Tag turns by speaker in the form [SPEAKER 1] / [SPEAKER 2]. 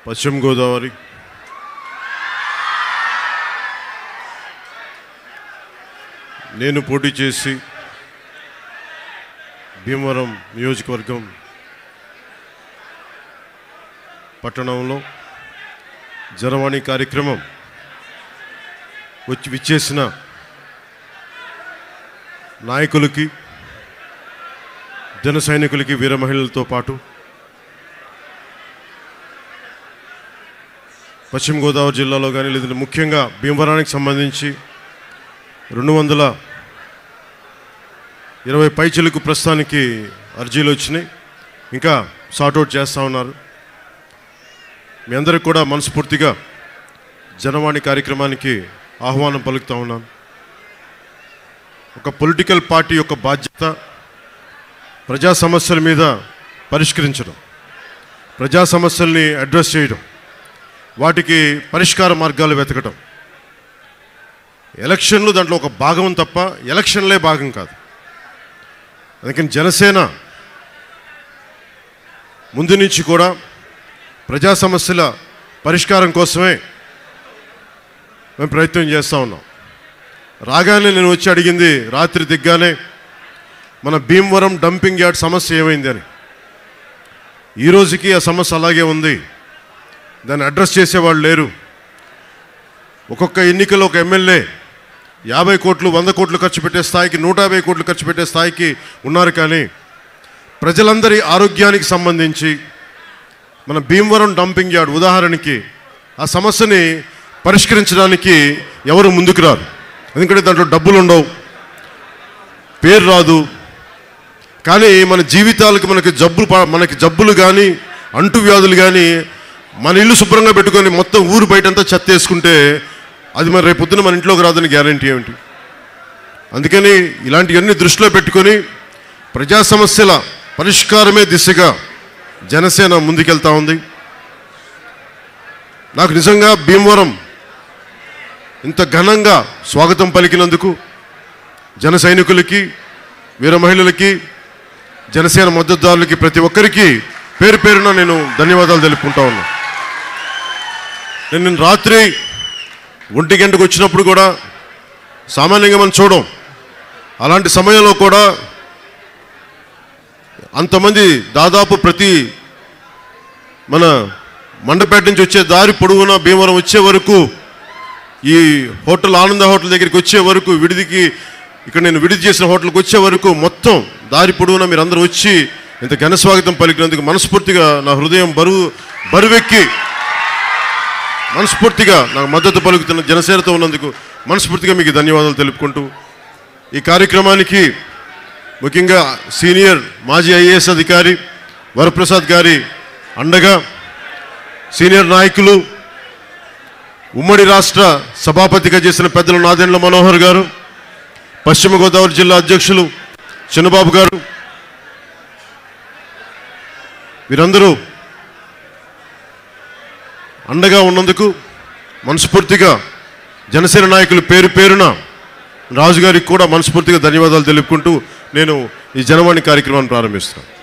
[SPEAKER 1] పశ్చిమ గోదావరి నేను పోటీ చేసి భీమవరం నియోజకవర్గం పట్టణంలో జనవాణి కార్యక్రమం వచ్చి విచ్చేసిన నాయకులకి జన సైనికులకి వీర మహిళలతో పాటు పశ్చిమ గోదావరి జిల్లాలో కానీ లేదంటే ముఖ్యంగా భీమవరానికి సంబంధించి రెండు వందల ఇరవై పైచలకు ప్రస్తుతానికి అర్జీలు వచ్చినాయి ఇంకా సార్ట్అవుట్ చేస్తూ ఉన్నారు మీ అందరికి కూడా మనస్ఫూర్తిగా జనవాణి కార్యక్రమానికి ఆహ్వానం పలుకుతూ ఉన్నాను ఒక పొలిటికల్ పార్టీ యొక్క బాధ్యత ప్రజా సమస్యల మీద పరిష్కరించడం ప్రజా సమస్యల్ని అడ్రస్ చేయడం వాటికి పరిష్కార మార్గాలు వెతకడం ఎలక్షన్లు దాంట్లో ఒక భాగం తప్ప ఎలక్షన్లే భాగం కాదు అందుకని జనసేన ముందు నుంచి కూడా ప్రజా సమస్యల పరిష్కారం కోసమే మేము ప్రయత్నం చేస్తూ ఉన్నాం రాగానే నేను వచ్చి అడిగింది రాత్రి దిగ్గానే మన భీమవరం డంపింగ్ యార్డ్ సమస్య ఏమైంది అని ఈ రోజుకి ఆ సమస్య అలాగే ఉంది దాన్ని అడ్రస్ చేసేవాళ్ళు లేరు ఒక్కొక్క ఎన్నికలో ఒక ఎమ్మెల్యే యాభై కోట్లు వంద కోట్లు ఖర్చు పెట్టే స్థాయికి నూట యాభై కోట్లు ఖర్చు పెట్టే స్థాయికి ఉన్నారు కానీ ప్రజలందరి ఆరోగ్యానికి సంబంధించి మన భీమవరం డంపింగ్ యార్డ్ ఉదాహరణకి ఆ సమస్యని పరిష్కరించడానికి ఎవరు ముందుకు రారు ఎందుకంటే దాంట్లో డబ్బులు ఉండవు పేరు రాదు కానీ మన జీవితాలకు మనకి జబ్బులు ప- మనకి జబ్బులు కానీ అంటువ్యాధులు కానీ మన ఇల్లు శుభ్రంగా పెట్టుకొని మొత్తం ఊరు బయటంతా చెత్త వేసుకుంటే అది మరి రేపు పొద్దున మన ఇంట్లోకి రాదని గ్యారంటీ ఏమిటి అందుకని ఇలాంటివన్నీ దృష్టిలో పెట్టుకొని ప్రజా సమస్యల పరిష్కారమే దిశగా జనసేన ముందుకెళ్తా ఉంది నాకు నిజంగా భీమవరం ఇంత ఘనంగా స్వాగతం పలికినందుకు జన సైనికులకి వీర మహిళలకి జనసేన మద్దతుదారులకి ప్రతి ఒక్కరికి పేరు పేరున నేను ధన్యవాదాలు తెలుపుకుంటా ఉన్నా నేను నిన్న రాత్రి ఒంటి గంటకు వచ్చినప్పుడు కూడా సామాన్యంగా మనం చూడం అలాంటి సమయంలో కూడా అంతమంది దాదాపు ప్రతి మన మండపేట నుంచి వచ్చే దారి పొడవునా భీమవరం వచ్చే వరకు ఈ హోటల్ ఆనంద హోటల్ దగ్గరికి వచ్చే వరకు విడిదికి ఇక్కడ నేను విడిది చేసిన హోటల్కి వచ్చే వరకు మొత్తం దారి పొడవునా మీరు అందరూ వచ్చి ఇంత ఘన స్వాగతం పలికినందుకు మనస్ఫూర్తిగా నా హృదయం బరువు బరువెక్కి మనస్ఫూర్తిగా నాకు మద్దతు పలుకుతున్న జనసేనతో ఉన్నందుకు మనస్ఫూర్తిగా మీకు ధన్యవాదాలు తెలుపుకుంటూ ఈ కార్యక్రమానికి ముఖ్యంగా సీనియర్ మాజీ ఐఏఎస్ అధికారి వరప్రసాద్ గారి అండగా సీనియర్ నాయకులు ఉమ్మడి రాష్ట్ర సభాపతిగా చేసిన పెద్దలు నాదెండ్ల మనోహర్ గారు పశ్చిమ గోదావరి జిల్లా అధ్యక్షులు చిన్నబాబు గారు వీరందరూ అండగా ఉన్నందుకు మనస్ఫూర్తిగా జనసేన నాయకులు పేరు పేరున రాజుగారికి కూడా మనస్ఫూర్తిగా ధన్యవాదాలు తెలుపుకుంటూ నేను ఈ జనవాణి కార్యక్రమాన్ని ప్రారంభిస్తాను